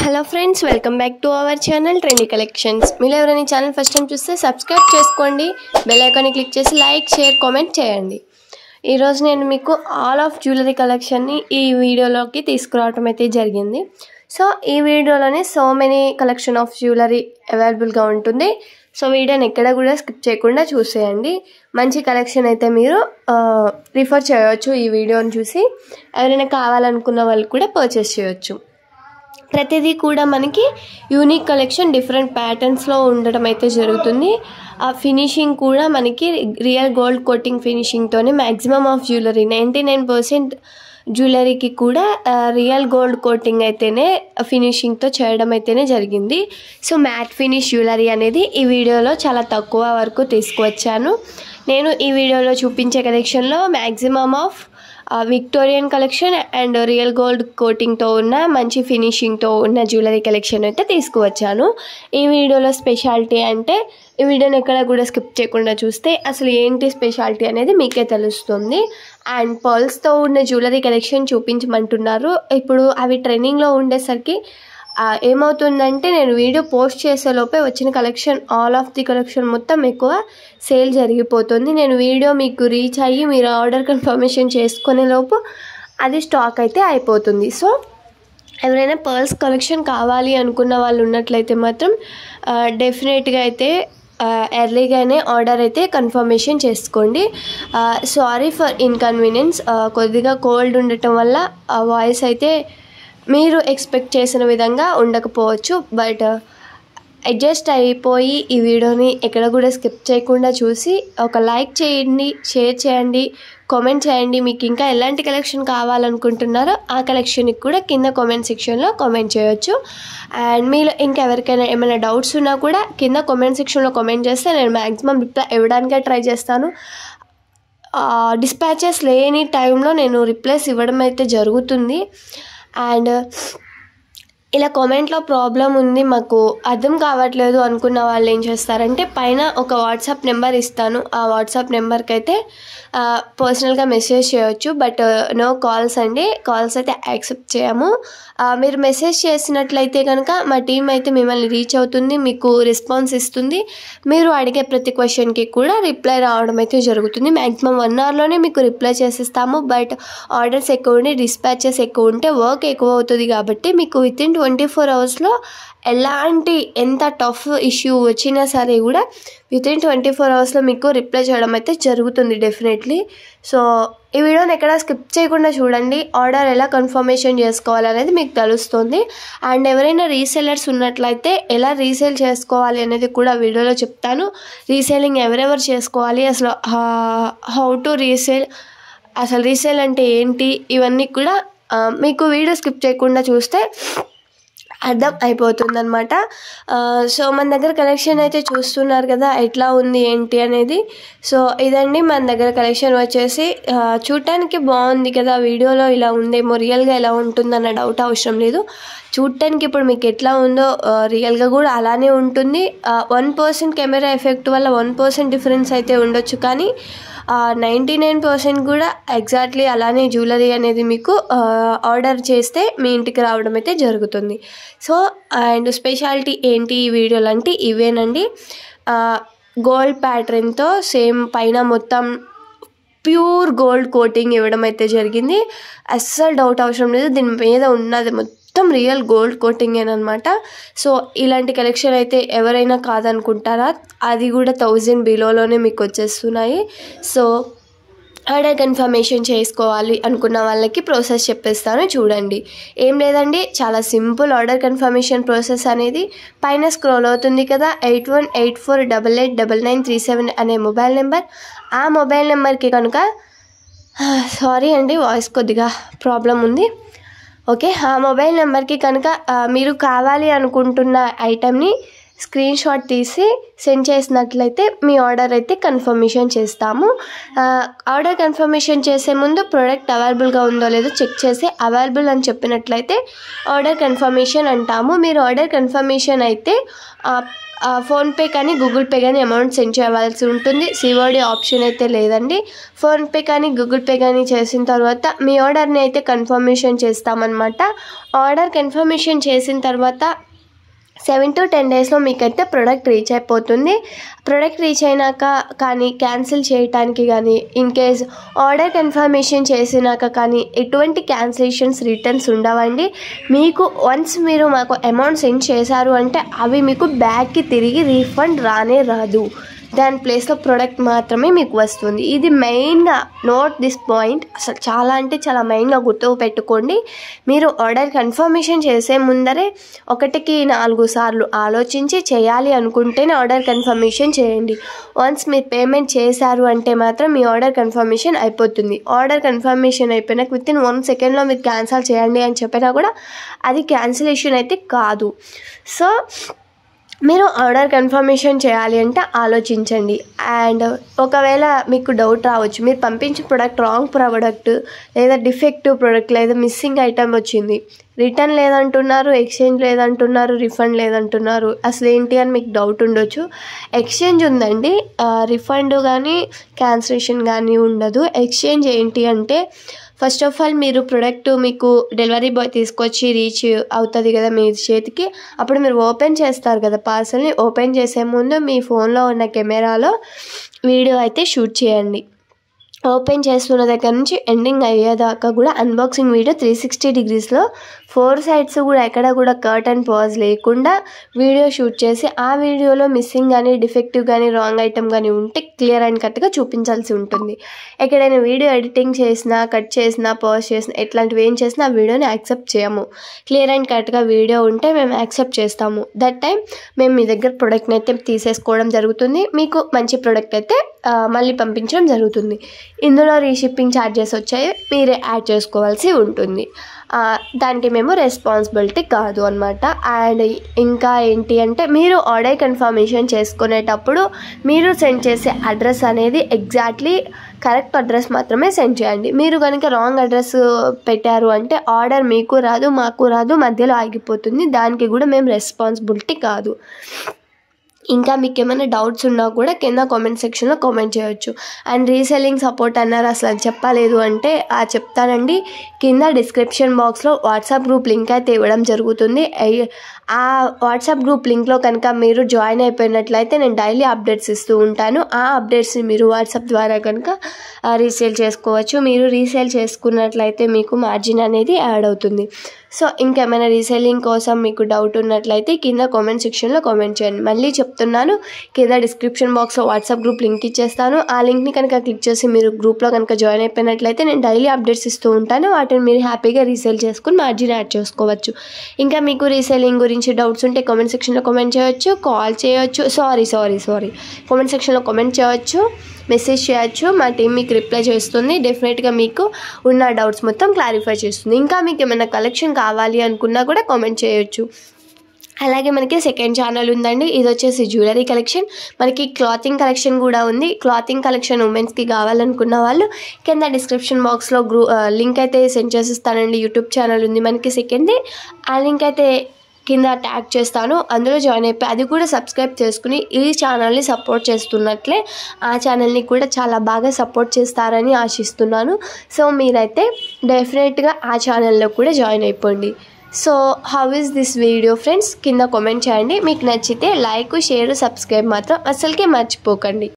hello friends welcome back to our channel trendy collections మీరు ఎవరైనా ఈ ఛానల్ ఫస్ట్ టైం చూస్తే సబ్స్క్రైబ్ చేసుకోండి బెల్ ఐకాన్ని క్లిక్ చేసి లైక్ షేర్ కామెంట్ చేయండి ఈరోజు నేను మీకు ఆల్ ఆఫ్ జ్యువెలరీ కలెక్షన్ని ఈ వీడియోలోకి తీసుకురావటం అయితే జరిగింది సో ఈ వీడియోలోనే so many collection of jewellery అవైలబుల్గా ఉంటుంది సో వీడియోని ఎక్కడ కూడా స్కిప్ చేయకుండా చూసేయండి మంచి కలెక్షన్ అయితే మీరు రిఫర్ చేయవచ్చు ఈ వీడియోని చూసి ఎవరైనా కావాలనుకున్న వాళ్ళు కూడా పర్చేస్ చేయొచ్చు ప్రతిదీ కూడా మనకి యూనిక్ కలెక్షన్ డిఫరెంట్ ప్యాటర్న్స్లో ఉండడం అయితే జరుగుతుంది ఆ ఫినిషింగ్ కూడా మనకి రియల్ గోల్డ్ కోటింగ్ ఫినిషింగ్తోనే maximum of jewellery ninety nine percent జ్యువెలరీకి కూడా రియల్ గోల్డ్ కోటింగ్ అయితేనే ఫినిషింగ్తో చేయడం అయితేనే జరిగింది సో మ్యాట్ ఫినిష్ జ్యువెలరీ అనేది ఈ వీడియోలో చాలా తక్కువ వరకు తీసుకువచ్చాను నేను ఈ వీడియోలో చూపించే కలెక్షన్లో maximum of Victorian collection and real gold కోటింగ్తో ఉన్న మంచి ఫినిషింగ్తో ఉన్న జ్యువెలరీ కలెక్షన్ అయితే తీసుకువచ్చాను ఈ వీడియోలో స్పెషాలిటీ అంటే ఈ వీడియోని ఎక్కడ కూడా స్కిప్ చేయకుండా చూస్తే అసలు ఏంటి స్పెషాలిటీ అనేది మీకే తెలుస్తుంది అండ్ పర్ల్స్తో ఉన్న జ్యువెలరీ కలెక్షన్ చూపించమంటున్నారు ఇప్పుడు అవి ట్రెండింగ్లో ఉండేసరికి ఏమవుతుందంటే నేను వీడియో పోస్ట్ చేసే లోపే వచ్చిన collection all of the collection మొత్తం ఎక్కువ సేల్ జరిగిపోతుంది నేను వీడియో మీకు రీచ్ అయ్యి మీరు ఆర్డర్ కన్ఫర్మేషన్ చేసుకునే లోపు అది స్టాక్ అయితే అయిపోతుంది సో ఎవరైనా పర్ల్స్ కలెక్షన్ కావాలి అనుకున్న వాళ్ళు ఉన్నట్లయితే మాత్రం డెఫినెట్గా అయితే ఎర్లీగానే ఆర్డర్ అయితే కన్ఫర్మేషన్ చేసుకోండి సారీ ఫర్ ఇన్కన్వీనియన్స్ కొద్దిగా కోల్డ్ ఉండటం వల్ల వాయిస్ అయితే మీరు ఎక్స్పెక్ట్ చేసిన విధంగా ఉండకపోవచ్చు బట్ అడ్జస్ట్ అయిపోయి ఈ వీడియోని ఎక్కడ కూడా స్కిప్ చేయకుండా చూసి ఒక లైక్ చేయండి షేర్ చేయండి కామెంట్ చేయండి మీకు ఇంకా ఎలాంటి కలెక్షన్ కావాలనుకుంటున్నారో ఆ కలెక్షన్కి కూడా కింద కామెంట్ సెక్షన్లో కామెంట్ చేయొచ్చు అండ్ మీలో ఇంకా ఎవరికైనా ఏమైనా డౌట్స్ ఉన్నా కూడా కింద కామెంట్ సెక్షన్లో కామెంట్ చేస్తే నేను మ్యాక్సిమం రిప్లై ఇవ్వడానికే ట్రై చేస్తాను డిస్పాచెస్ లేని టైంలో నేను రిప్లైస్ ఇవ్వడం అయితే జరుగుతుంది అండ్ ఇలా కామెంట్లో ప్రాబ్లం ఉంది మాకు అర్థం కావట్లేదు అనుకున్న వాళ్ళు ఏం చేస్తారంటే పైన ఒక వాట్సాప్ నెంబర్ ఇస్తాను ఆ వాట్సాప్ నెంబర్కి అయితే పర్సనల్గా మెసేజ్ చేయొచ్చు బట్ నో కాల్స్ అండి కాల్స్ అయితే యాక్సెప్ట్ చేయము మీరు మెసేజ్ చేసినట్లయితే కనుక మా టీం అయితే మిమ్మల్ని రీచ్ అవుతుంది మీకు రెస్పాన్స్ ఇస్తుంది మీరు అడిగే ప్రతి క్వశ్చన్కి కూడా రిప్లై రావడం అయితే జరుగుతుంది మ్యాక్సిమం వన్ అవర్లోనే మీకు రిప్లై చేసిస్తాము బట్ ఆర్డర్స్ ఎక్కువ ఉండి డిస్పాచెస్ ఎక్కువ ఉంటే వర్క్ ఎక్కువ అవుతుంది కాబట్టి మీకు విత్ ఇన్ ట్వంటీ ఫోర్ అవర్స్లో ఎలాంటి ఎంత టఫ్ ఇష్యూ వచ్చినా సరే కూడా విత్ ఇన్ ట్వంటీ ఫోర్ అవర్స్లో మీకు రిప్లై చేయడం అయితే జరుగుతుంది డెఫినెట్లీ సో ఈ వీడియోని ఎక్కడ స్కిప్ చేయకుండా చూడండి ఆర్డర్ ఎలా కన్ఫర్మేషన్ చేసుకోవాలనేది మీకు తెలుస్తుంది అండ్ ఎవరైనా రీసేలర్స్ ఉన్నట్లయితే ఎలా రీసేల్ చేసుకోవాలి అనేది కూడా వీడియోలో చెప్తాను రీసేలింగ్ ఎవరెవరు చేసుకోవాలి అసలు హౌ టు రీసేల్ అసలు రీసేల్ అంటే ఏంటి ఇవన్నీ కూడా మీకు వీడియో స్కిప్ చేయకుండా చూస్తే అర్థం అయిపోతుంది అనమాట సో మన దగ్గర కలెక్షన్ అయితే చూస్తున్నారు కదా ఎట్లా ఉంది ఏంటి అనేది సో ఇదండి మన దగ్గర కలెక్షన్ వచ్చేసి చూడటానికి బాగుంది కదా వీడియోలో ఇలా ఉందేమో రియల్గా ఎలా ఉంటుందన్న డౌట్ అవసరం లేదు చూడటానికి ఇప్పుడు మీకు ఎట్లా ఉందో రియల్గా కూడా అలానే ఉంటుంది వన్ పర్సెంట్ కెమెరా ఎఫెక్ట్ వల్ల వన్ పర్సెంట్ డిఫరెన్స్ అయితే ఉండొచ్చు కానీ నైంటీ నైన్ పర్సెంట్ కూడా ఎగ్జాక్ట్లీ అలానే జ్యువెలరీ అనేది మీకు ఆర్డర్ చేస్తే మీ ఇంటికి రావడం అయితే జరుగుతుంది సో అండ్ స్పెషాలిటీ ఏంటి ఈ వీడియోలు అంటే ఇవేనండి గోల్డ్ ప్యాటర్న్తో సేమ్ పైన మొత్తం ప్యూర్ గోల్డ్ కోటింగ్ ఇవ్వడం అయితే జరిగింది అస్సలు డౌట్ అవసరం లేదు దీని మీద ఉన్నది మొత్తం రియల్ గోల్డ్ కోటింగ్ అనమాట సో ఇలాంటి కలెక్షన్ అయితే ఎవరైనా కాదనుకుంటారా అది కూడా థౌజండ్ బిలోలోనే మీకు వచ్చేస్తున్నాయి సో ఆర్డర్ కన్ఫర్మేషన్ చేసుకోవాలి అనుకున్న వాళ్ళకి ప్రాసెస్ చెప్పేస్తాను చూడండి ఏం లేదండి చాలా సింపుల్ ఆర్డర్ కన్ఫర్మేషన్ ప్రాసెస్ అనేది పైన స్క్రోల్ అవుతుంది కదా eight one eight four double eight double nine three seven అనే మొబైల్ నెంబర్ ఆ మొబైల్ నెంబర్కి కనుక సారీ అండి వాయిస్ కొద్దిగా ప్రాబ్లం ఉంది ఓకే ఆ మొబైల్ నెంబర్కి కనుక మీరు కావాలి అనుకుంటున్న ఐటెంని స్క్రీన్ షాట్ తీసి సెండ్ చేసినట్లయితే మీ ఆర్డర్ అయితే కన్ఫర్మేషన్ చేస్తాము ఆ, ఆర్డర్ కన్ఫర్మేషన్ చేసే ముందు ప్రోడక్ట్ అవైలబుల్గా ఉందో లేదో చెక్ చేసి అవైలబుల్ అని చెప్పినట్లయితే ఆర్డర్ కన్ఫర్మేషన్ అంటాము మీరు ఆర్డర్ కన్ఫర్మేషన్ అయితే ఆ, ఆ, ఫోన్పే కానీ గూగుల్ పే కానీ అమౌంట్ సెండ్ చేయవలసి ఉంటుంది సిఓడి ఆప్షన్ అయితే లేదండి ఫోన్పే కానీ గూగుల్ పే కానీ చేసిన తర్వాత మీ ఆర్డర్ని అయితే కన్ఫర్మేషన్ చేస్తామన్నమాట ఆర్డర్ కన్ఫర్మేషన్ చేసిన తర్వాత సెవెన్ టు టెన్ డేస్లో మీకైతే ప్రోడక్ట్ రీచ్ అయిపోతుంది ప్రోడక్ట్ రీచ్ అయినాక కానీ క్యాన్సిల్ చేయటానికి కానీ ఇన్ కేస్ ఆర్డర్ కన్ఫర్మేషన్ చేసినాక కానీ ఎటువంటి క్యాన్సిలేషన్స్ రిటర్న్స్ ఉండవండి మీకు వన్స్ మీరు మాకు అమౌంట్ సెండ్ చేశారు అంటే అవి మీకు బ్యాక్కి తిరిగి రీఫండ్ రానే రాదు దాని ప్లేస్లో ప్రోడక్ట్ మాత్రమే మీకు వస్తుంది ఇది మెయిన్గా నోట్ దిస్ పాయింట్ అసలు చాలా అంటే చాలా మెయిన్గా గుర్తు పెట్టుకోండి మీరు ఆర్డర్ కన్ఫర్మేషన్ చేసే ముందరే ఒకటికి నాలుగు సార్లు ఆలోచించి చేయాలి అనుకుంటేనే ఆర్డర్ కన్ఫర్మేషన్ చేయండి వన్స్ మీరు పేమెంట్ చేశారు అంటే మాత్రం మీ ఆర్డర్ కన్ఫర్మేషన్ అయిపోతుంది ఆర్డర్ కన్ఫర్మేషన్ అయిపోయినాక విత్ ఇన్ వన్ సెకండ్లో మీరు క్యాన్సిల్ చేయండి అని చెప్పినా కూడా అది క్యాన్సిలేషన్ అయితే కాదు సో మీరు ఆర్డర్ కన్ఫర్మేషన్ చేయాలి అంటే ఆలోచించండి అండ్ ఒకవేళ మీకు డౌట్ రావచ్చు మీరు పంపించిన ప్రోడక్ట్ రాంగ్ ప్రోడక్ట్ లేదా డిఫెక్టివ్ ప్రోడక్ట్ లేదా మిస్సింగ్ ఐటమ్ వచ్చింది రిటర్న్ లేదంటున్నారు ఎక్స్చేంజ్ లేదంటున్నారు రిఫండ్ లేదంటున్నారు అసలు ఏంటి అని మీకు డౌట్ ఉండొచ్చు ఎక్స్చేంజ్ ఉందండి రిఫండ్ కానీ క్యాన్సిలేషన్ కానీ ఉండదు ఎక్స్చేంజ్ ఏంటి అంటే ఫస్ట్ ఆఫ్ ఆల్ మీరు ప్రొడక్ట్ మీకు డెలివరీ బాయ్ తీసుకొచ్చి రీచ్ అవుతుంది కదా మీ చేతికి అప్పుడు మీరు ఓపెన్ చేస్తారు కదా పార్సల్ని ఓపెన్ చేసే ముందు మీ ఫోన్లో ఉన్న కెమెరాలో వీడియో అయితే షూట్ చేయండి ఓపెన్ చేస్తున్న దగ్గర నుంచి ఎండింగ్ అయ్యేదాకా కూడా అన్బాక్సింగ్ వీడియో త్రీ సిక్స్టీ డిగ్రీస్లో ఫోర్ సైడ్స్ కూడా ఎక్కడ కూడా కర్ట్ అండ్ పాజ్ లేకుండా వీడియో షూట్ చేసి ఆ వీడియోలో మిస్సింగ్ కానీ డిఫెక్టివ్ కానీ రాంగ్ ఐటమ్ కానీ ఉంటే క్లియర్ అండ్ కట్గా చూపించాల్సి ఉంటుంది ఎక్కడైనా వీడియో ఎడిటింగ్ చేసినా కట్ చేసినా పాజ్ చేసినా ఎట్లాంటివి ఏం చేసినా ఆ వీడియోని యాక్సెప్ట్ చేయము క్లియర్ అండ్ కట్గా వీడియో ఉంటే మేము యాక్సెప్ట్ చేస్తాము దట్ టైం మేము మీ దగ్గర ప్రోడక్ట్ని అయితే తీసేసుకోవడం జరుగుతుంది మీకు మంచి ప్రోడక్ట్ అయితే ఆ, మళ్ళీ పంపించడం జరుగుతుంది ఇందులో రీషిప్పింగ్ ఛార్జెస్ వచ్చాయి మీరే యాడ్ చేసుకోవాల్సి ఉంటుంది ఆ, దానికి మేము రెస్పాన్సిబిలిటీ కాదు అనమాట అండ్ ఇంకా ఏంటి అంటే మీరు ఆర్డర్ కన్ఫర్మేషన్ చేసుకునేటప్పుడు మీరు సెండ్ చేసే అడ్రస్ అనేది ఎగ్జాక్ట్లీ కరెక్ట్ అడ్రస్ మాత్రమే సెండ్ చేయండి మీరు కనుక రాంగ్ అడ్రస్ పెట్టారు అంటే ఆర్డర్ మీకు రాదు మాకు రాదు మధ్యలో ఆగిపోతుంది దానికి కూడా మేము రెస్పాన్సిబిలిటీ కాదు ఇంకా మీకు ఏమైనా డౌట్స్ ఉన్నా కూడా కింద కామెంట్ సెక్షన్లో కామెంట్ చేయొచ్చు అండ్ రీసెల్లింగ్ సపోర్ట్ అన్నారు అసలు అది చెప్పలేదు అంటే ఆ చెప్తానండి కింద డిస్క్రిప్షన్ బాక్స్లో వాట్సాప్ గ్రూప్ లింక్ అయితే ఇవ్వడం జరుగుతుంది అయ్య- ఆ వాట్సాప్ గ్రూప్ లింక్లో కనుక మీరు జాయిన్ అయిపోయినట్లయితే నేను డైలీ అప్డేట్స్ ఇస్తూ ఉంటాను ఆ అప్డేట్స్ని మీరు వాట్సాప్ ద్వారా కనుక రీసేల్ చేసుకోవచ్చు మీరు రీసేల్ చేసుకున్నట్లయితే మీకు మార్జిన్ అనేది యాడ్ అవుతుంది సో ఇంకేమైనా రీసేలింగ్ కోసం మీకు డౌట్ ఉన్నట్లయితే కింద కామెంట్ సెక్షన్లో కామెంట్ చేయండి మళ్ళీ చెప్తున్నాను కింద డిస్క్రిప్షన్ బాక్స్లో వాట్సాప్ గ్రూప్ లింక్ ఇచ్చేస్తాను ఆ లింక్ని కనుక క్లిక్ చేసి మీరు గ్రూప్లో కనుక జాయిన్ అయిపోయినట్లయితే నేను డైలీ అప్డేట్స్ ఇస్తూ ఉంటాను వాటిని మీరు హ్యాపీగా రీసేల్ చేసుకుని మార్జిన్ యాడ్ చేసుకోవచ్చు ఇంకా మీకు రీసేలింగ్ గురించి డౌట్స్ ఉంటే కామెంట్ సెక్షన్లో కామెంట్ చేయొచ్చు కాల్ చేయొచ్చు సారీ సారీ సారీ కామెంట్ సెక్షన్లో కామెంట్ చేయొచ్చు మెసేజ్ చేయొచ్చు మా టీం మీకు రిప్లై చేస్తుంది డెఫినెట్గా మీకు ఉన్న డౌట్స్ మొత్తం క్లారిఫై చేస్తుంది ఇంకా మీకు ఏమైనా కలెక్షన్ కావాలి అనుకున్నా కూడా కామెంట్ చేయొచ్చు అలాగే మనకి సెకండ్ ఛానల్ ఉందండి ఇది వచ్చేసి జ్యువెలరీ కలెక్షన్ మనకి క్లాతింగ్ కలెక్షన్ కూడా ఉంది క్లాతింగ్ కలెక్షన్ ఉమెన్స్కి కావాలనుకున్న వాళ్ళు కింద డిస్క్రిప్షన్ బాక్స్లో గ్రూ లింక్ అయితే సెండ్ చేసిస్తానండి యూట్యూబ్ ఛానల్ ఉంది మనకి సెకండ్ది ఆ లింక్ అయితే కింద ట్యాగ్ చేస్తాను అందులో జాయిన్ అయిపోయి అది కూడా సబ్స్క్రైబ్ చేసుకుని ఈ ఛానల్ని సపోర్ట్ చేస్తున్నట్లే ఆ ఛానల్ని కూడా చాలా బాగా సపోర్ట్ చేస్తారని ఆశిస్తున్నాను సో మీరైతే డెఫినెట్గా ఆ ఛానల్లో కూడా జాయిన్ అయిపోండి so how is this video friends కింద కామెంట్ చేయండి మీకు నచ్చితే లైక్ షేర్ సబ్స్క్రైబ్ మాత్రం అసలుకే మర్చిపోకండి